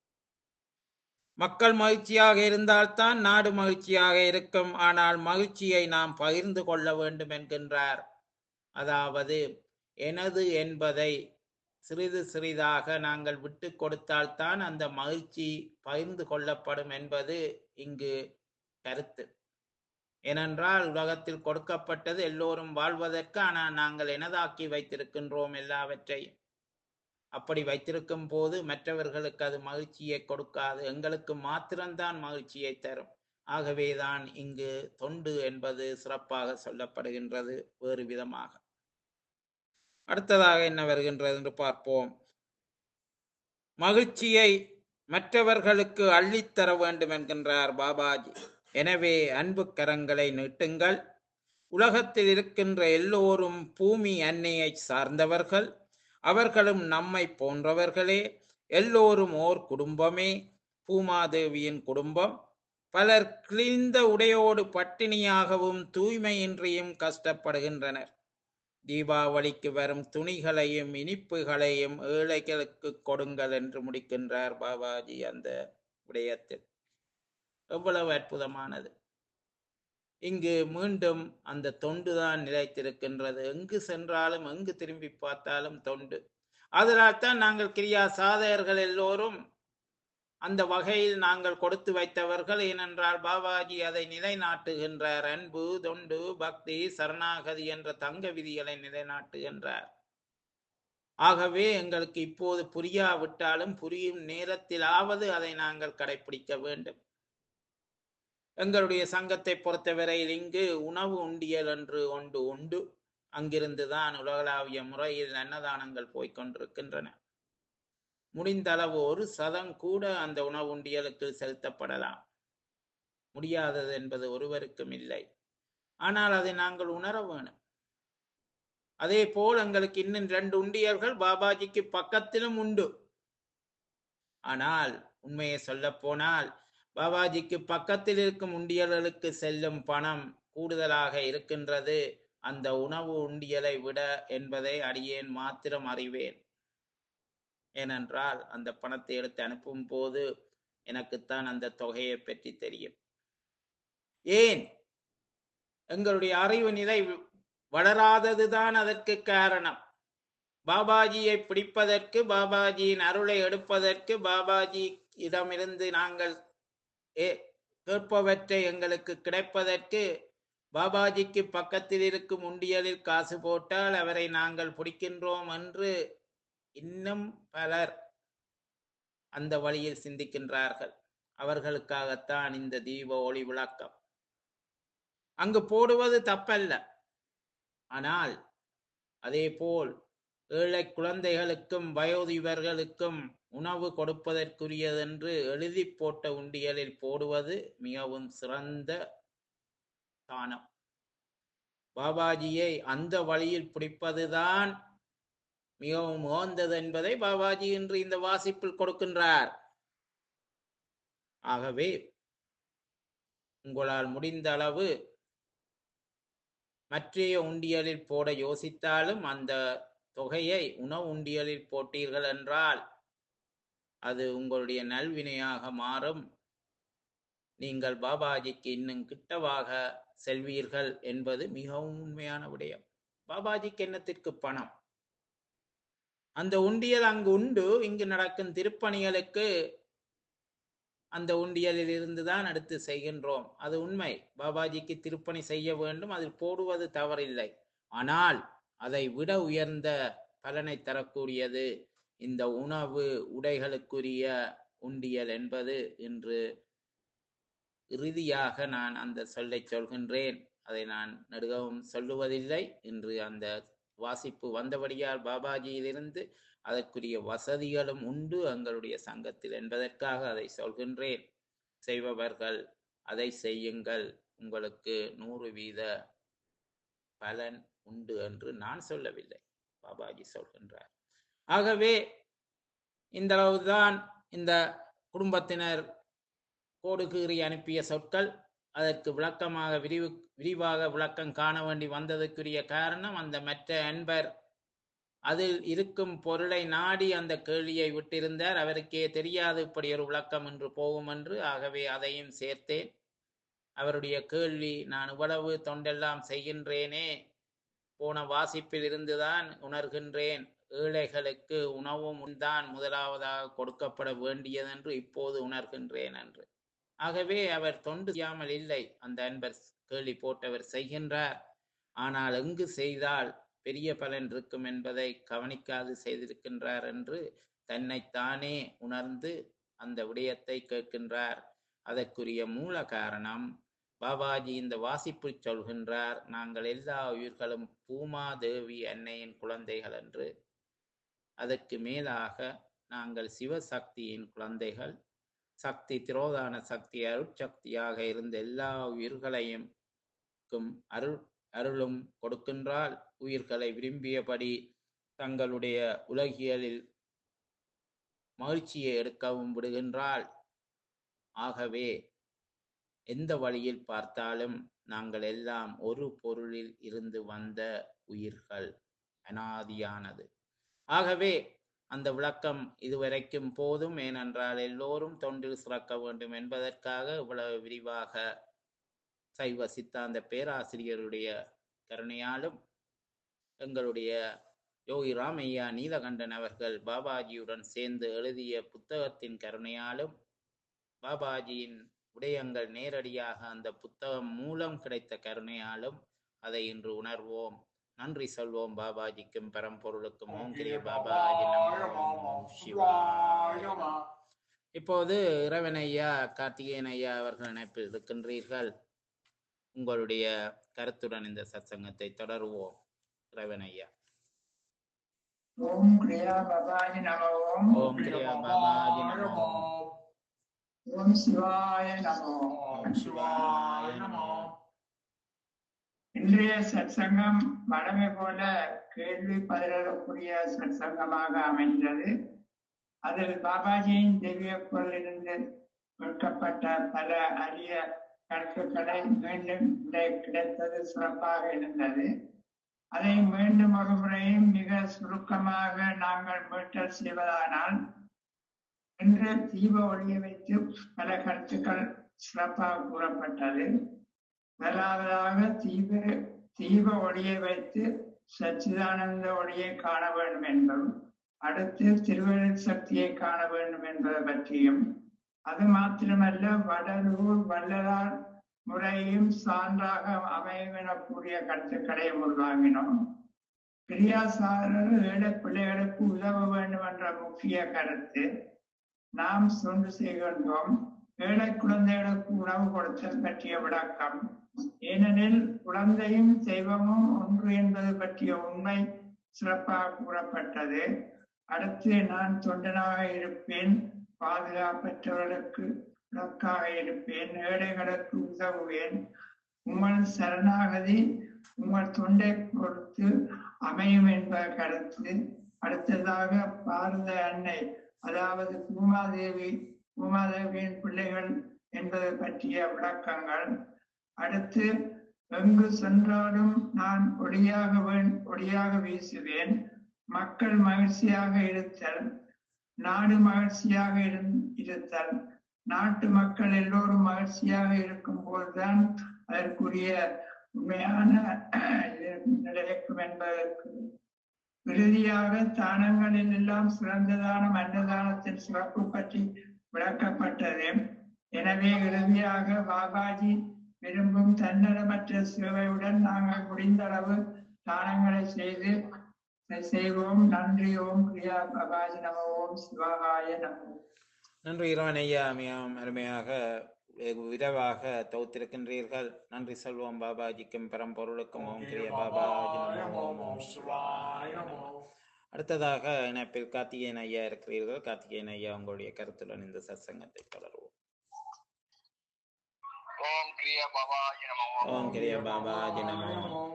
மக்கள் மகிழ்ச்சியாக இருந்தால்தான் நாடு மகிழ்ச்சியாக இருக்கும் ஆனால் மகிழ்ச்சியை நாம் பகிர்ந்து கொள்ள வேண்டும் என்கின்றார் அதாவது எனது என்பதை சிறிது சிறிதாக நாங்கள் விட்டு கொடுத்தால்தான் அந்த மகிழ்ச்சி பகிர்ந்து கொள்ளப்படும் என்பது இங்கு கருத்து ஏனென்றால் உலகத்தில் கொடுக்கப்பட்டது எல்லோரும் வாழ்வதற்கு ஆனால் நாங்கள் எனதாக்கி வைத்திருக்கின்றோம் எல்லாவற்றையும் அப்படி வைத்திருக்கும் போது மற்றவர்களுக்கு அது மகிழ்ச்சியை கொடுக்காது எங்களுக்கு மாத்திரம்தான் மகிழ்ச்சியை தரும் ஆகவேதான் இங்கு தொண்டு என்பது சிறப்பாக சொல்லப்படுகின்றது வேறு விதமாக அடுத்ததாக என்ன வருகின்றது என்று பார்ப்போம் மகிழ்ச்சியை மற்றவர்களுக்கு அள்ளித்தர வேண்டும் என்கின்றார் பாபாஜி எனவே அன்பு கரங்களை நீட்டுங்கள் உலகத்தில் இருக்கின்ற எல்லோரும் பூமி அன்னையை சார்ந்தவர்கள் அவர்களும் நம்மை போன்றவர்களே எல்லோரும் ஓர் குடும்பமே பூமாதேவியின் குடும்பம் பலர் கிழிந்த உடையோடு பட்டினியாகவும் தூய்மையின்றியும் கஷ்டப்படுகின்றனர் தீபாவளிக்கு வரும் துணிகளையும் இனிப்புகளையும் ஏழைகளுக்கு கொடுங்கள் என்று முடிக்கின்றார் பாபாஜி அந்த விடயத்தில் எவ்வளவு அற்புதமானது இங்கு மீண்டும் அந்த தொண்டுதான் நிலைத்திருக்கின்றது எங்கு சென்றாலும் எங்கு திரும்பி பார்த்தாலும் தொண்டு அதனால் தான் நாங்கள் கிரியா சாதகர்கள் எல்லோரும் அந்த வகையில் நாங்கள் கொடுத்து வைத்தவர்கள் ஏனென்றால் பாபாஜி அதை நிலைநாட்டுகின்றார் அன்பு தொண்டு பக்தி சரணாகதி என்ற தங்க விதிகளை நிலைநாட்டுகின்றார் ஆகவே எங்களுக்கு இப்போது புரியாவிட்டாலும் புரியும் நேரத்திலாவது அதை நாங்கள் கடைபிடிக்க வேண்டும் எங்களுடைய சங்கத்தை பொறுத்தவரையில் இங்கு உணவு உண்டியல் என்று ஒன்று உண்டு அங்கிருந்துதான் உலகளாவிய முறையில் அன்னதானங்கள் போய்க்கொண்டிருக்கின்றன முடிந்த அளவு ஒரு சதம் கூட அந்த உணவு உண்டியலுக்கு செலுத்தப்படலாம் முடியாதது என்பது ஒருவருக்கும் இல்லை ஆனால் அதை நாங்கள் உணர வேணும் அதே போல் எங்களுக்கு இன்னும் ரெண்டு உண்டியல்கள் பாபாஜிக்கு பக்கத்திலும் உண்டு ஆனால் உண்மையை சொல்ல போனால் பாபாஜிக்கு பக்கத்தில் இருக்கும் உண்டியல்களுக்கு செல்லும் பணம் கூடுதலாக இருக்கின்றது அந்த உணவு உண்டியலை விட என்பதை அடியேன் மாத்திரம் அறிவேன் ஏனென்றால் அந்த பணத்தை எடுத்து அனுப்பும் போது எனக்குத்தான் அந்த தொகையை பற்றி தெரியும் ஏன் எங்களுடைய அறிவு நிலை வளராததுதான் அதற்கு காரணம் பாபாஜியை பிடிப்பதற்கு பாபாஜியின் அருளை எடுப்பதற்கு பாபாஜி இடமிருந்து நாங்கள் ஏ- கேட்பவற்றை எங்களுக்கு கிடைப்பதற்கு பாபாஜிக்கு பக்கத்தில் இருக்கும் உண்டியலில் காசு போட்டால் அவரை நாங்கள் பிடிக்கின்றோம் என்று இன்னும் பலர் அந்த வழியில் சிந்திக்கின்றார்கள் அவர்களுக்காகத்தான் இந்த தீப ஒளி விளக்கம் அங்கு போடுவது தப்பல்ல ஆனால் அதே போல் ஏழை குழந்தைகளுக்கும் வயோதிபர்களுக்கும் உணவு கொடுப்பதற்குரியதென்று எழுதி போட்ட உண்டியலில் போடுவது மிகவும் சிறந்த தானம் பாபாஜியை அந்த வழியில் பிடிப்பதுதான் மிகவும் உகந்தது என்பதை பாபாஜி இன்று இந்த வாசிப்பில் கொடுக்கின்றார் ஆகவே உங்களால் முடிந்த அளவு மற்றைய உண்டியலில் போட யோசித்தாலும் அந்த தொகையை உணவு உண்டியலில் போட்டீர்கள் என்றால் அது உங்களுடைய நல்வினையாக மாறும் நீங்கள் பாபாஜிக்கு இன்னும் கிட்டவாக செல்வீர்கள் என்பது மிகவும் உண்மையான விடயம் பாபாஜிக்கு என்னத்திற்கு பணம் அந்த உண்டியல் அங்கு உண்டு இங்கு நடக்கும் திருப்பணிகளுக்கு அந்த உண்டியலில் இருந்துதான் எடுத்து செய்கின்றோம் அது உண்மை பாபாஜிக்கு திருப்பணி செய்ய வேண்டும் அதில் போடுவது தவறில்லை ஆனால் அதை விட உயர்ந்த பலனை தரக்கூடியது இந்த உணவு உடைகளுக்குரிய உண்டியல் என்பது இன்று இறுதியாக நான் அந்த சொல்லை சொல்கின்றேன் அதை நான் நெடுகவும் சொல்லுவதில்லை இன்று அந்த வாசிப்பு வந்தபடியால் பாபாஜியிலிருந்து அதற்குரிய வசதிகளும் உண்டு எங்களுடைய சங்கத்தில் என்பதற்காக அதை சொல்கின்றேன் செய்பவர்கள் அதை செய்யுங்கள் உங்களுக்கு நூறு வீத பலன் உண்டு என்று நான் சொல்லவில்லை பாபாஜி சொல்கின்றார் ஆகவே இந்த அளவுதான் இந்த குடும்பத்தினர் கோடு கீறி அனுப்பிய சொற்கள் அதற்கு விளக்கமாக விரிவு விரிவாக விளக்கம் காண வேண்டி வந்ததற்குரிய காரணம் அந்த மற்ற அன்பர் அதில் இருக்கும் பொருளை நாடி அந்த கேள்வியை விட்டிருந்தார் அவருக்கே தெரியாது இப்படி ஒரு விளக்கம் என்று போகும் என்று ஆகவே அதையும் சேர்த்தேன் அவருடைய கேள்வி நான் இவ்வளவு தொண்டெல்லாம் செய்கின்றேனே போன வாசிப்பில் இருந்துதான் உணர்கின்றேன் ஏழைகளுக்கு உணவும் தான் முதலாவதாக கொடுக்கப்பட வேண்டியதென்று இப்போது உணர்கின்றேன் என்று ஆகவே அவர் தொண்டு செய்யாமல் இல்லை அந்த அன்பர் கேள்வி போட்டவர் செய்கின்றார் ஆனால் எங்கு செய்தால் பெரிய பலன் இருக்கும் என்பதை கவனிக்காது செய்திருக்கின்றார் என்று தன்னைத்தானே உணர்ந்து அந்த விடயத்தை கேட்கின்றார் அதற்குரிய மூல காரணம் பாபாஜி இந்த வாசிப்பு சொல்கின்றார் நாங்கள் எல்லா உயிர்களும் பூமாதேவி அன்னையின் குழந்தைகள் என்று அதற்கு மேலாக நாங்கள் சிவசக்தியின் குழந்தைகள் சக்தி திரோதான சக்தி அருட்சக்தியாக இருந்த எல்லா உயிர்களையும் க்கும் அருள் அருளும் கொடுக்கின்றால் உயிர்களை விரும்பியபடி தங்களுடைய உலகியலில் மகிழ்ச்சியை எடுக்கவும் விடுகின்றாள் ஆகவே எந்த வழியில் பார்த்தாலும் நாங்கள் எல்லாம் ஒரு பொருளில் இருந்து வந்த உயிர்கள் அனாதியானது ஆகவே அந்த விளக்கம் இதுவரைக்கும் போதும் ஏனென்றால் எல்லோரும் தொண்டில் சிறக்க வேண்டும் என்பதற்காக இவ்வளவு விரிவாக சைவ சித்தாந்த பேராசிரியருடைய கருணையாலும் எங்களுடைய யோகி ராமையா நீலகண்டன் அவர்கள் பாபாஜியுடன் சேர்ந்து எழுதிய புத்தகத்தின் கருணையாலும் பாபாஜியின் விடயங்கள் நேரடியாக அந்த புத்தகம் மூலம் கிடைத்த கருணையாலும் அதை இன்று உணர்வோம் நன்றி சொல்வோம் பாபாஜிக்கும் பரம்பொருளுக்கும் ஓம் கிரிய பாபாஜி நமோ ஓம் சிவாய நமோ. இப்போது இறைவன் ஐயா கார்த்திகேயன் ஐயா அவர்கள் இணைப்பில் இருக்கின்றீர்கள் உங்களுடைய கருத்துடன் இந்த சத்சங்கத்தை தொடருவோம் இறைவன் ஐயா ஓம் கிரியா பபாஜி நம ஓம் ஓம் கிரியா பாபாஜி நமோ ஓம் சிவாய நமோ ஓம் சிவாய நமோ இன்றைய சத்சங்கம் வழமை போல கேள்வி பதிலக்கூடிய சத்சங்கமாக அமைந்தது அதில் பாபாஜியின் திவ்ய பொருளிலிருந்து கொடுக்கப்பட்ட பல அரிய கருத்துக்களை மீண்டும் விடை கிடைத்தது சிறப்பாக இருந்தது அதை மீண்டும் ஒரு முறையும் மிக சுருக்கமாக நாங்கள் மீட்டல் செய்வதானால் இன்று தீப ஒளியை வைத்து பல கருத்துக்கள் சிறப்பாக கூறப்பட்டது முதலாவதாக தீப தீப ஒளியை வைத்து சச்சிதானந்த ஒளியை காண வேண்டும் என்பதும் அடுத்து திருவள்ளுவர் சக்தியை காண வேண்டும் என்பது பற்றியும் அது மாத்திரமல்ல வடலூர் வள்ளலார் முறையும் சான்றாக அமையும் எனக்கூடிய கருத்துக்களை உள்வாங்கினோம் கிரியாசாரர் ஏழை பிள்ளைகளுக்கு உதவ வேண்டும் என்ற முக்கிய கருத்து நாம் சொந்து செய்கின்றோம் ஏழை குழந்தைகளுக்கு உணவு கொடுத்தல் பற்றிய விளக்கம் ஏனெனில் குழந்தையும் தெய்வமும் ஒன்று என்பது பற்றிய உண்மை சிறப்பாக கூறப்பட்டது அடுத்து நான் தொண்டனாக இருப்பேன் பாதுகாப்பற்றவர்களுக்கு விளக்காக இருப்பேன் ஏழைகளுக்கு உதவுவேன் உங்கள் சரணாகதி உங்கள் தொண்டை பொறுத்து அமையும் என்ப கருத்து அடுத்ததாக பாரத அன்னை அதாவது பூமாதேவி பூமாதேவியின் பிள்ளைகள் என்பது பற்றிய விளக்கங்கள் அடுத்து எங்கு சென்றாலும் நான் ஒளியாக வேண் ஒளியாக வீசுவேன் மக்கள் மகிழ்ச்சியாக இருத்தல் நாடு மகிழ்ச்சியாக இருந்- இருத்தல் நாட்டு மக்கள் எல்லோரும் மகிழ்ச்சியாக இருக்கும் போதுதான் அதற்குரிய உண்மையான இது நிலைக்கும் என்பதற்கு இறுதியாக தானங்களில் எல்லாம் சிறந்த தானம் அன்னதானத்தின் சிறப்பு பற்றி விளக்கப்பட்டது எனவே இறுதியாக பாபாஜி விரும்பும் தன்னலமற்ற சேவையுடன் நாங்கள் முடிந்த அளவு தானங்களை செய்து செய்வோம் நன்றி ஓம் பிரியா பாபாஜி நம ஓம் சிவாய நமோ நன்றி இறைவன் ஐயா மிகவும் அருமையாக வெகு விரைவாக தொகுத்திருக்கின்றீர்கள் நன்றி சொல்வோம் பாபாஜிக்கும் பரம்பொருளுக்கும் ஓம் கிரிய பாபாஜி நமோ ஓம் ஓம் சிவாய நமோ. அடுத்ததாக இணைப்பில் கார்த்திகேயன் ஐயா இருக்கிறீர்கள் கார்த்திகேயன் ஐயா உங்களுடைய கருத்துடன் இந்த சத்சங்கத்தை தொடருவோம் ஓம் கிரியா பாபாஜி நமோ ஓம் கிரிய பாபாஜி நமோ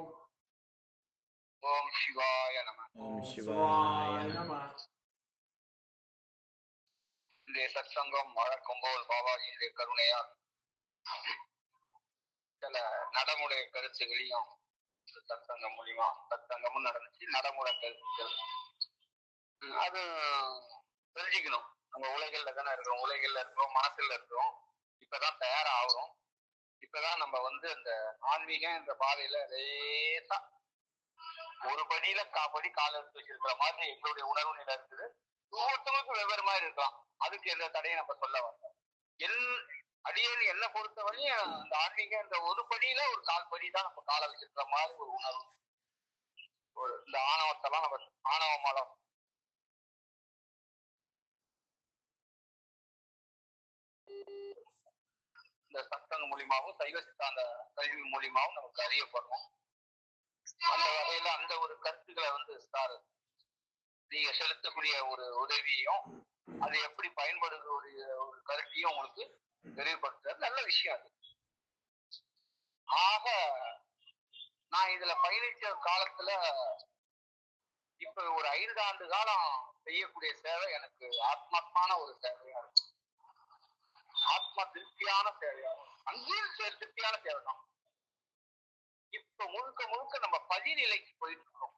ஓம் சிவாய நம ஓம் சிவாய நமோ. இன்றைய சத்சங்கம் வழக்கம் போல் பாபாஜியுடைய கருணையால் சில நடைமுறை கருத்துகளையும் இந்த சத்சங்கம் மூலியமா சத்சங்கமும் நடந்துச்சு நடைமுறை கருத்துக்கள் ம், அது தெரிஞ்சுக்கணும் நம்ம உலகில் தானே இருக்கிறோம் உலகில் இருக்கிறோம் மனசுல இருக்கிறோம் இப்பதான் தயாராகிறோம் இப்பதான் நம்ம வந்து அந்த ஆன்மீகம் இந்த பாதையில லேசா ஒரு படியில காப்படி கால் எடுத்து வச்சிருக்கிற மாதிரி எங்களுடைய உணர்வு நிலை இருக்குது ஒவ்வொருத்தவங்களுக்கும் வெவ்வேறு மாதிரி இருக்கலாம் அதுக்கு எந்த தடையும் நம்ம சொல்ல வந்தோம் என் அடியேன் என்ன பொறுத்தவரையும் அந்த ஆன்மீகம் இந்த ஒரு படியில ஒரு கால் படி தான் நம்ம காலை வச்சிருக்கிற மாதிரி ஒரு உணர்வு ஒரு இந்த ஆணவத்தெல்லாம் நம்ம ஆணவ மலம் இந்த சத்தங்க மூலியமாவும் சைவ சித்தாந்த கல்வி மூலியமாவும் நமக்கு அறியப்படுறோம் அந்த வகையில அந்த ஒரு கருத்துக்களை வந்து சார் நீங்க செலுத்தக்கூடிய ஒரு உதவியும் அது எப்படி பயன்படுத்தக்கூடிய ஒரு கருத்தையும் உங்களுக்கு தெளிவுபடுத்துறது நல்ல விஷயம் அது ஆக நான் இதுல பயணிச்ச காலத்துல இப்ப ஒரு ஐந்து ஆண்டு காலம் செய்யக்கூடிய சேவை எனக்கு ஆத்மாத்மான ஒரு சேவையா இருக்கு ஆத்மா திருப்தியான சேவையா இருக்கும். அங்கேயும் சே- திருப்தியான சேவை தான் இப்ப முழுக்க முழுக்க நம்ம பதிநிலைக்கு போயிட்டு இருக்கோம்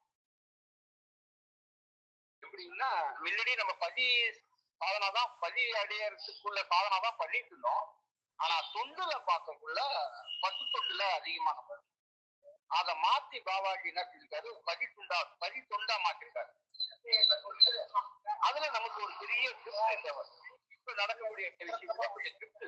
எப்படின்னா முன்னாடி நம்ம பதி சாதனை தான் பதி அடையறதுக்குள்ள சாதனை தான் பண்ணிட்டு இருந்தோம் ஆனா தொண்டுல பார்க்கக்குள்ள பத்து தொண்டுல அதிகமா நம்ம இருக்கோம். அதை மாத்தி பாபாஜி என்ன செஞ்சிருக்காரு பதி துண்டா பதி தொண்டா மாத்திருக்காரு அதுல நமக்கு ஒரு பெரிய திருப்தி தேவை இப்ப இப்ப நடக்கக்கூடிய விஷயம் அப்படியே script.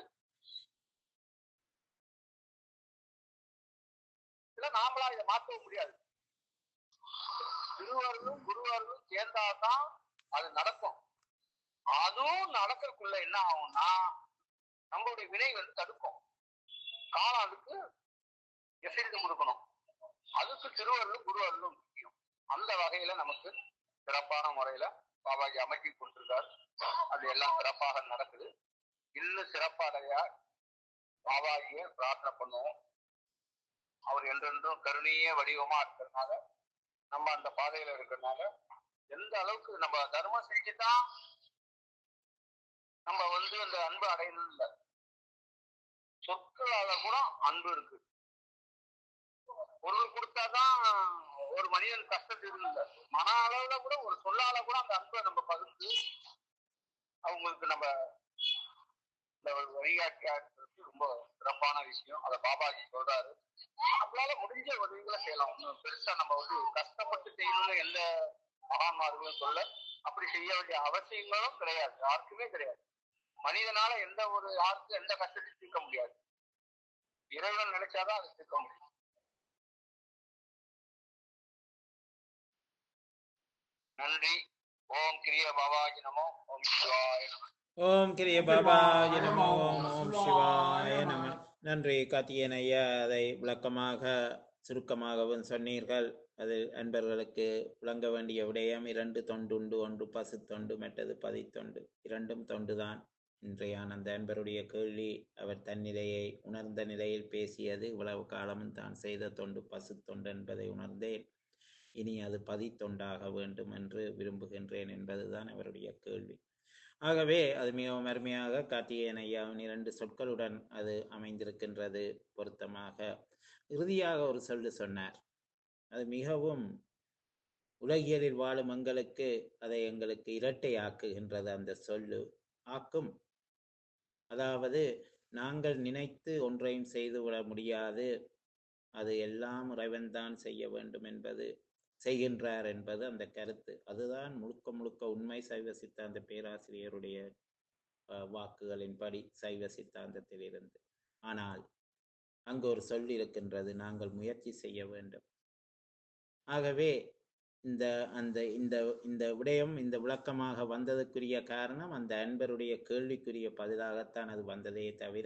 இல்ல நாமளா இதை மாற்றவும் முடியாது திருவருளும் குருவருளும் சேர்ந்தாதான் அது நடக்கும் அதுவும் நடக்கிறதுக்குள்ள என்ன ஆகும்னா நம்மளுடைய வினை வந்து தடுக்கும் காலம் அதுக்கு எசைந்து கொடுக்கணும் அதுக்கு திருவருளும் குருவருளும் முக்கியம் அந்த வகையில நமக்கு சிறப்பான முறையில பாபாஜி அமைக்கி கொடுத்திருக்கார் அது எல்லாம் சிறப்பாக நடக்குது இன்னும் சிறப்பாடைய பாபாஜியை பிரார்த்தனை பண்ணுவோம் அவர் என்றென்றும் கருணையே வடிவமா இருக்கிறதுனால நம்ம அந்த பாதையில இருக்கிறதுனால எந்த அளவுக்கு நம்ம தர்மம் செஞ்சுதான் நம்ம வந்து அந்த அன்பு அடையணும் இல்ல சொற்களால கூட அன்பு இருக்கு பொருள் கொடுத்தாதான் ஒரு மனிதன் கஷ்டத்தில் இல்ல மன அளவுல கூட ஒரு சொல்லால கூட அந்த அன்பை நம்ம பகிர்ந்து அவங்களுக்கு நம்ம இந்த ஒரு வழிகாட்டியா இருக்கிறது ரொம்ப சிறப்பான விஷயம் அதை பாபாஜி சொல்றாரு நம்மளால முடிஞ்ச உதவிகளை செய்யலாம் ஒண்ணும் பெருசா நம்ம வந்து கஷ்டப்பட்டு செய்யணும்னு எந்த மகான்மார்களும் சொல்ல அப்படி செய்ய வேண்டிய அவசியங்களும் கிடையாது யாருக்குமே கிடையாது மனிதனால எந்த ஒரு யாருக்கும் எந்த கஷ்டத்தையும் தீர்க்க முடியாது இறைவன் நினைச்சாதான் அதை தீர்க்க முடியும் நன்றி ஓம் கிரிய பாபாஜி நமோ ஓம் சிவாய நமோ ஓம் கிரிய பாபாய நமோ ஓம் ஓம் சிவாய நம நன்றி கார்த்திகேயன் ஐயா அதை விளக்கமாக சுருக்கமாகவும் சொன்னீர்கள் அது அன்பர்களுக்கு விளங்க வேண்டிய விடயம் இரண்டு தொண்டுண்டு ஒன்று பசு தொண்டு மற்றது பதித்தொண்டு இரண்டும் தொண்டுதான் இன்றைய அந்த அன்பருடைய கேள்வி அவர் தன்னிலையை உணர்ந்த நிலையில் பேசியது இவ்வளவு காலமும் தான் செய்த தொண்டு பசு தொண்டு என்பதை உணர்ந்தேன் இனி அது பதித்தொண்டாக வேண்டும் என்று விரும்புகின்றேன் என்பதுதான் அவருடைய கேள்வி ஆகவே அது மிகவும் அருமையாக கார்த்திகேயன் ஐயாவின் இரண்டு சொற்களுடன் அது அமைந்திருக்கின்றது பொருத்தமாக இறுதியாக ஒரு சொல்லு சொன்னார் அது மிகவும் உலகியலில் வாழும் எங்களுக்கு அதை எங்களுக்கு இரட்டை ஆக்குகின்றது அந்த சொல்லு ஆக்கும் அதாவது நாங்கள் நினைத்து ஒன்றையும் செய்துவிட முடியாது அது எல்லாம் இறைவன்தான் செய்ய வேண்டும் என்பது செய்கின்றார் என்பது அந்த கருத்து அதுதான் முழுக்க முழுக்க உண்மை சைவ சித்தாந்த பேராசிரியருடைய அஹ், வாக்குகளின்படி சைவ சித்தாந்தத்தில் இருந்து ஆனால் அங்கு ஒரு சொல் இருக்கின்றது நாங்கள் முயற்சி செய்ய வேண்டும் ஆகவே இந்த அந்த இந்த இந்த விடயம் இந்த விளக்கமாக வந்ததற்குரிய காரணம் அந்த அன்பருடைய கேள்விக்குரிய பதிலாகத்தான் அது வந்ததே தவிர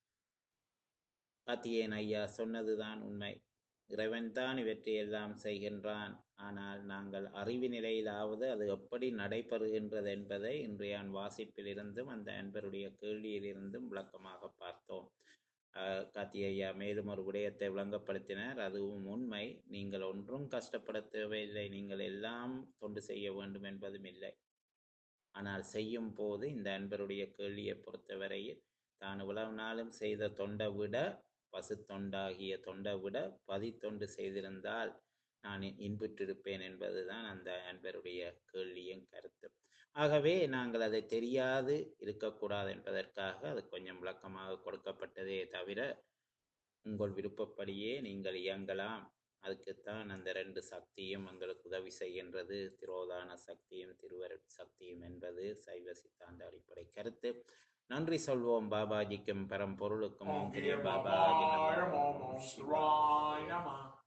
கார்த்திகேயன் ஐயா சொன்னதுதான் உண்மை இறைவன்தான் இவற்றை எல்லாம் செய்கின்றான் ஆனால் நாங்கள் அறிவு நிலையிலாவது அது எப்படி நடைபெறுகின்றது என்பதை இன்றைய வாசிப்பிலிருந்தும் அந்த அன்பருடைய கேள்வியிலிருந்தும் விளக்கமாக பார்த்தோம் ஆஹ் கார்த்திகை ஐயா மேலும் ஒரு விடயத்தை விளங்கப்படுத்தினார் அதுவும் உண்மை நீங்கள் ஒன்றும் கஷ்டப்பட தேவையில்லை நீங்கள் எல்லாம் தொண்டு செய்ய வேண்டும் என்பதும் இல்லை ஆனால் செய்யும் போது இந்த அன்பருடைய கேள்வியை பொறுத்தவரையில் தான் இவ்வளவு நாளும் செய்த தொண்டை விட பசு தொண்டாகிய தொண்டை விட பதித்தொண்டு செய்திருந்தால் நான் இ- இன்புற்றிருப்பேன் என்பதுதான் அந்த அன்பருடைய கேள்வியும் கருத்து ஆகவே நாங்கள் அதை தெரியாது இருக்கக்கூடாது என்பதற்காக அது கொஞ்சம் விளக்கமாக கொடுக்கப்பட்டதே தவிர உங்கள் விருப்பப்படியே நீங்கள் இயங்கலாம் அதுக்குத்தான் அந்த ரெண்டு சக்தியும் எங்களுக்கு உதவி செய்கின்றது திரோதான சக்தியும் திருவருட் சக்தியும் என்பது சைவ சித்தாந்த அடிப்படை கருத்து நன்றி சொல்வோம் பாபாஜிக்கும் பரம்பொருளுக்கும் ஓம் கிரிய கிரிய பாபாஜி பாபாய நமோ நமோ சிவாய நம